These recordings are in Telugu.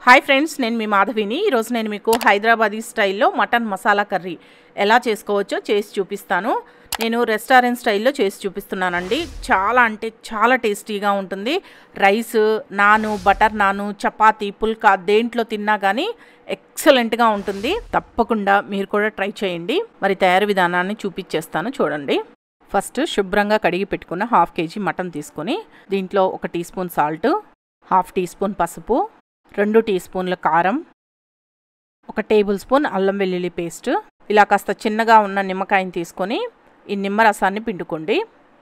హాయ్ ఫ్రెండ్స్ నేను మీ మాధవిని ఈరోజు నేను మీకు హైదరాబాదీ స్టైల్లో మటన్ మసాలా కర్రీ ఎలా చేసుకోవచ్చో చేసి చూపిస్తాను నేను రెస్టారెంట్ స్టైల్లో చేసి చూపిస్తున్నానండి చాలా అంటే చాలా టేస్టీగా ఉంటుంది రైస్ నాను బటర్ నాను చపాతీ పుల్కా దేంట్లో తిన్నా కానీ ఎక్సలెంట్గా ఉంటుంది తప్పకుండా మీరు కూడా ట్రై చేయండి మరి తయారీ విధానాన్ని చూపించేస్తాను చూడండి ఫస్ట్ శుభ్రంగా కడిగి పెట్టుకున్న హాఫ్ కేజీ మటన్ తీసుకొని దీంట్లో ఒక teaspoon salt half teaspoon పసుపు రెండు టీ స్పూన్ల కారం ఒక టేబుల్ స్పూన్ అల్లం వెల్లుల్లి పేస్ట్ ఇలా కాస్త చిన్నగా ఉన్న నిమ్మకాయని తీసుకొని ఈ నిమ్మరసాన్ని పిండుకోండి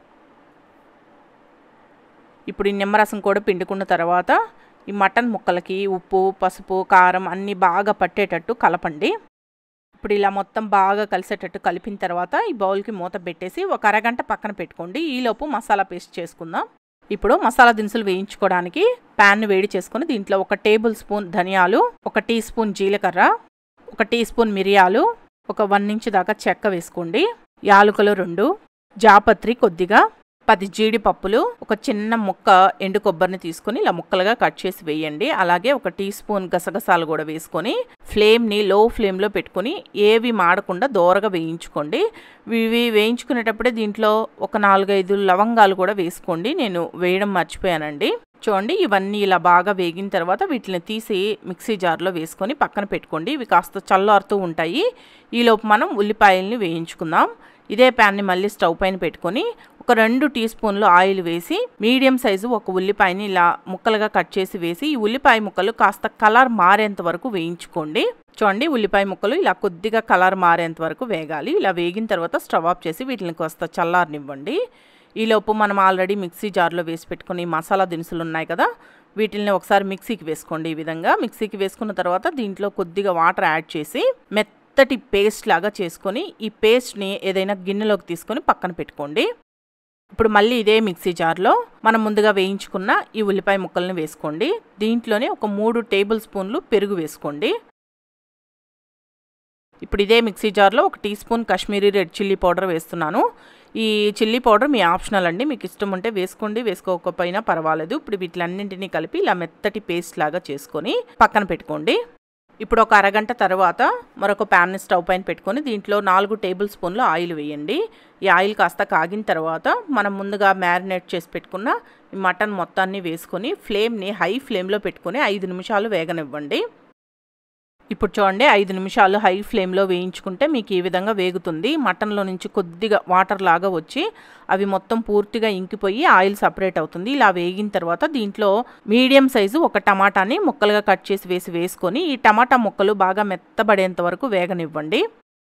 ఇప్పుడు ఈ నిమ్మరసం కూడా పిండుకున్న తర్వాత ఈ మటన్ ముక్కలకి ఉప్పు పసుపు కారం అన్నీ బాగా పట్టేటట్టు కలపండి ఇప్పుడు ఇలా మొత్తం బాగా కలిసేటట్టు కలిపిన తర్వాత ఈ బౌల్కి మూత పెట్టేసి ఒక అరగంట పక్కన పెట్టుకోండి ఈలోపు మసాలా పేస్ట్ చేసుకుందాం ఇప్పుడు మసాలా దినుసులు వేయించుకోవడానికి ప్యాన్ వేడి చేసుకొని దీంట్లో ఒక టేబుల్ స్పూన్ ధనియాలు ఒక టీ స్పూన్ జీలకర్ర ఒక టీ స్పూన్ మిరియాలు ఒక వన్ ఇంచ్ దాకా చెక్క వేసుకోండి యాలుకలు రెండు జాపత్రి కొద్దిగా పది జీడిపప్పులు ఒక చిన్న ముక్క ఎండు కొబ్బరిని తీసుకొని ఇలా ముక్కలుగా కట్ చేసి వేయండి అలాగే ఒక టీ స్పూన్ గసగసాలు కూడా వేసుకొని ఫ్లేమ్ని లో ఫ్లేమ్లో పెట్టుకొని ఏవి మాడకుండా దోరగా వేయించుకోండి ఇవి వేయించుకునేటప్పుడే దీంట్లో ఒక నాలుగైదు లవంగాలు కూడా వేసుకోండి నేను వేయడం మర్చిపోయానండి చూడండి ఇవన్నీ ఇలా బాగా వేగిన తర్వాత వీటిని తీసి మిక్సీ జార్లో వేసుకొని పక్కన పెట్టుకోండి ఇవి కాస్త చల్లారుతూ ఉంటాయి ఈలోపు మనం ఉల్లిపాయల్ని వేయించుకుందాం ఇదే ప్యాన్ని మళ్ళీ స్టవ్ పైన పెట్టుకొని ఒక రెండు టీ స్పూన్లు ఆయిల్ వేసి మీడియం సైజు ఒక ఉల్లిపాయని ఇలా ముక్కలుగా కట్ చేసి వేసి ఈ ఉల్లిపాయ ముక్కలు కాస్త కలర్ మారేంత వరకు వేయించుకోండి చూడండి ఉల్లిపాయ ముక్కలు ఇలా కొద్దిగా కలర్ మారేంత వరకు వేగాలి ఇలా వేగిన తర్వాత స్టవ్ ఆఫ్ చేసి వీటిని కాస్త చల్లారనివ్వండి ఈలోపు మనం ఆల్రెడీ మిక్సీ జార్లో వేసి పెట్టుకుని మసాలా దినుసులు ఉన్నాయి కదా వీటిని ఒకసారి మిక్సీకి వేసుకోండి ఈ విధంగా మిక్సీకి వేసుకున్న తర్వాత దీంట్లో కొద్దిగా వాటర్ యాడ్ చేసి మెత్తటి పేస్ట్ లాగా చేసుకొని ఈ పేస్ట్ని ఏదైనా గిన్నెలోకి తీసుకొని పక్కన పెట్టుకోండి ఇప్పుడు మళ్ళీ ఇదే మిక్సీ జార్లో మనం ముందుగా వేయించుకున్న ఈ ఉల్లిపాయ ముక్కల్ని వేసుకోండి దీంట్లోనే ఒక మూడు టేబుల్ స్పూన్లు పెరుగు వేసుకోండి ఇప్పుడు ఇదే మిక్సీ జార్లో ఒక teaspoon Kashmiri red chilli powder వేస్తున్నాను ఈ చిల్లీ పౌడర్ మీ ఆప్షనల్ అండి మీకు ఇష్టం ఉంటే వేసుకోండి వేసుకోకపోయినా పర్వాలేదు ఇప్పుడు వీటిలన్నింటినీ కలిపి ఇలా మెత్తటి పేస్ట్ లాగా చేసుకొని పక్కన పెట్టుకోండి ఇప్పుడు ఒక అరగంట తర్వాత మరొక ప్యాన్ని స్టవ్ పైన పెట్టుకొని దీంట్లో నాలుగు టేబుల్ స్పూన్లు ఆయిల్ వేయండి ఈ ఆయిల్ కాస్త కాగిన తర్వాత మనం ముందుగా మ్యారినేట్ చేసి పెట్టుకున్న ఈ మటన్ మొత్తాన్ని వేసుకొని ఫ్లేమ్ని హై ఫ్లేమ్లో పెట్టుకొని ఐదు నిమిషాలు వేగనివ్వండి ఇప్పుడు చూడండి ఐదు నిమిషాలు హై ఫ్లేమ్లో వేయించుకుంటే మీకు ఈ విధంగా వేగుతుంది మటన్లో నుంచి కొద్దిగా వాటర్ లాగా వచ్చి అవి మొత్తం పూర్తిగా ఇంకిపోయి ఆయిల్ సపరేట్ అవుతుంది ఇలా వేగిన తర్వాత దీంట్లో మీడియం సైజు ఒక టమాటాని ముక్కలుగా కట్ చేసి వేసి వేసుకొని ఈ టమాటా ముక్కలు బాగా మెత్తబడేంత వరకు వేగనివ్వండి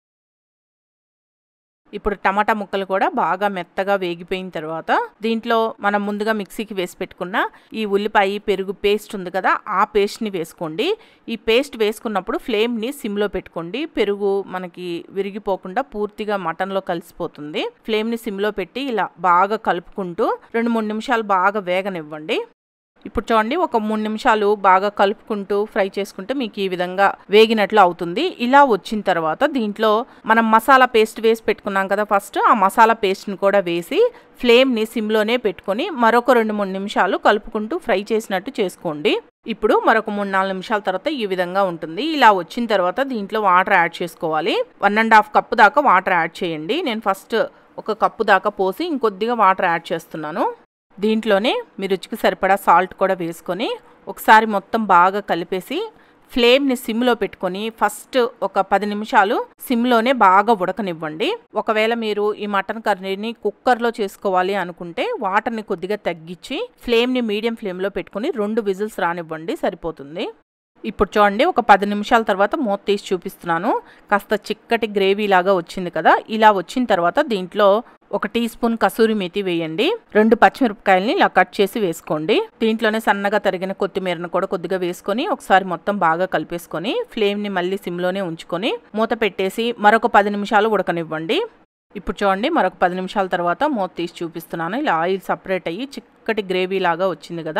ఇప్పుడు టమాటా ముక్కలు కూడా బాగా మెత్తగా వేగిపోయిన తర్వాత దీంట్లో మనం ముందుగా మిక్సీకి వేసి పెట్టుకున్న ఈ ఉల్లిపాయ పెరుగు పేస్ట్ ఉంది కదా ఆ పేస్ట్ని వేసుకోండి ఈ పేస్ట్ వేసుకున్నప్పుడు ఫ్లేమ్ని సిమ్లో పెట్టుకోండి పెరుగు మనకి విరిగిపోకుండా పూర్తిగా మటన్లో కలిసిపోతుంది ఫ్లేమ్ని సిమ్లో పెట్టి ఇలా బాగా కలుపుకుంటూ రెండు మూడు నిమిషాలు బాగా వేగనివ్వండి ఇప్పుడు చూడండి ఒక మూడు నిమిషాలు బాగా కలుపుకుంటూ ఫ్రై చేసుకుంటే మీకు ఈ విధంగా వేగినట్లు అవుతుంది ఇలా వచ్చిన తర్వాత దీంట్లో మనం మసాలా పేస్ట్ వేసి పెట్టుకున్నాం కదా ఫస్ట్ ఆ మసాలా పేస్ట్ని కూడా వేసి ఫ్లేమ్ని సిమ్లోనే పెట్టుకొని మరొక రెండు మూడు నిమిషాలు కలుపుకుంటూ ఫ్రై చేసినట్టు చేసుకోండి ఇప్పుడు మరొక మూడు నాలుగు నిమిషాల తర్వాత ఈ విధంగా ఉంటుంది ఇలా వచ్చిన తర్వాత దీంట్లో వాటర్ యాడ్ చేసుకోవాలి వన్ అండ్ హాఫ్ కప్పు దాకా వాటర్ యాడ్ చేయండి నేను ఫస్ట్ ఒక కప్పు దాకా పోసి ఇంకొద్దిగా వాటర్ యాడ్ చేస్తున్నాను దీంట్లోనే మీ రుచికి సరిపడా సాల్ట్ కూడా వేసుకొని ఒకసారి మొత్తం బాగా కలిపేసి ఫ్లేమ్ని సిమ్లో పెట్టుకొని ఫస్ట్ ఒక పది నిమిషాలు సిమ్లోనే బాగా ఉడకనివ్వండి ఒకవేళ మీరు ఈ మటన్ కర్రీని కుక్కర్లో చేసుకోవాలి అనుకుంటే వాటర్ని కొద్దిగా తగ్గించి ఫ్లేమ్ని మీడియం ఫ్లేమ్లో పెట్టుకొని రెండు విజిల్స్ రానివ్వండి సరిపోతుంది ఇప్పుడు చూడండి ఒక పది నిమిషాల తర్వాత మూత తీసి చూపిస్తున్నాను కాస్త చిక్కటి గ్రేవీ లాగా వచ్చింది కదా ఇలా వచ్చిన తర్వాత దీంట్లో ఒక టీ స్పూన్ కసూరి మేతి వేయండి రెండు పచ్చిమిరపకాయలని ఇలా కట్ చేసి వేసుకోండి దీంట్లోనే సన్నగా తరిగిన కొత్తిమీరను కూడా కొద్దిగా వేసుకొని ఒకసారి మొత్తం బాగా కలిపేసుకొని ఫ్లేమ్ని మళ్ళీ సిమ్లోనే ఉంచుకొని మూత పెట్టేసి మరొక పది నిమిషాలు ఉడకనివ్వండి ఇప్పుడు చూడండి మరొక పది నిమిషాల తర్వాత మూత తీసి చూపిస్తున్నాను ఇలా ఆయిల్ సపరేట్ అయ్యి చిక్కటి గ్రేవీ లాగా వచ్చింది కదా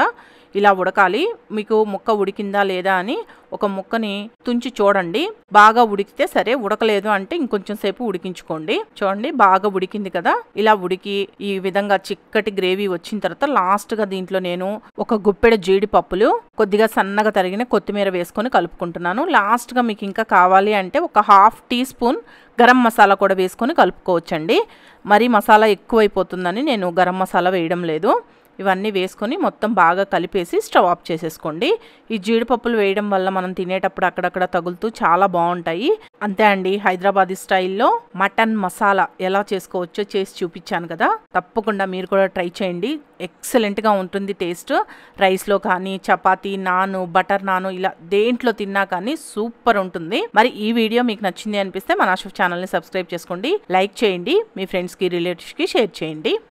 ఇలా ఉడకాలి మీకు ముక్క ఉడికిందా లేదా అని ఒక ముక్కని తుంచి చూడండి బాగా ఉడికితే సరే ఉడకలేదు అంటే ఇంకొంచెం సేపు ఉడికించుకోండి చూడండి బాగా ఉడికింది కదా ఇలా ఉడికి ఈ విధంగా చిక్కటి గ్రేవీ వచ్చిన తర్వాత లాస్ట్ గా దీంట్లో నేను ఒక గుప్పెడ జీడిపప్పులు కొద్దిగా సన్నగా తరిగిన కొత్తిమీర వేసుకొని కలుపుకుంటున్నాను లాస్ట్ గా మీకు ఇంకా కావాలి అంటే ఒక half teaspoon garam masala కూడా వేసుకొని కలుపుకోవచ్చండి మరి మసాలా ఎక్కువైపోతుందని నేను గరం మసాలా వేయడం లేదు ఇవన్నీ వేసుకొని మొత్తం బాగా కలిపేసి స్టవ్ ఆఫ్ చేసేసుకోండి ఈ జీడిపప్పులు వేయడం వల్ల మనం తినేటప్పుడు అక్కడక్కడ తగులుతూ చాలా బాగుంటాయి అంతే అండి హైదరాబాదీ స్టైల్లో మటన్ మసాలా ఎలా చేసుకోవచ్చో చేసి చూపించాను కదా తప్పకుండా మీరు కూడా ట్రై చేయండి ఎక్సలెంట్గా ఉంటుంది టేస్ట్ రైస్లో కానీ చపాతీ నాను బటర్ నాను ఇలా దేంట్లో తిన్నా కానీ సూపర్ ఉంటుంది మరి ఈ వీడియో మీకు నచ్చింది అనిపిస్తే మన ఆషఫ్ ఛానల్ని సబ్స్క్రైబ్ చేసుకోండి లైక్ చేయండి మీ ఫ్రెండ్స్కి రిలేటివ్స్కి షేర్ చేయండి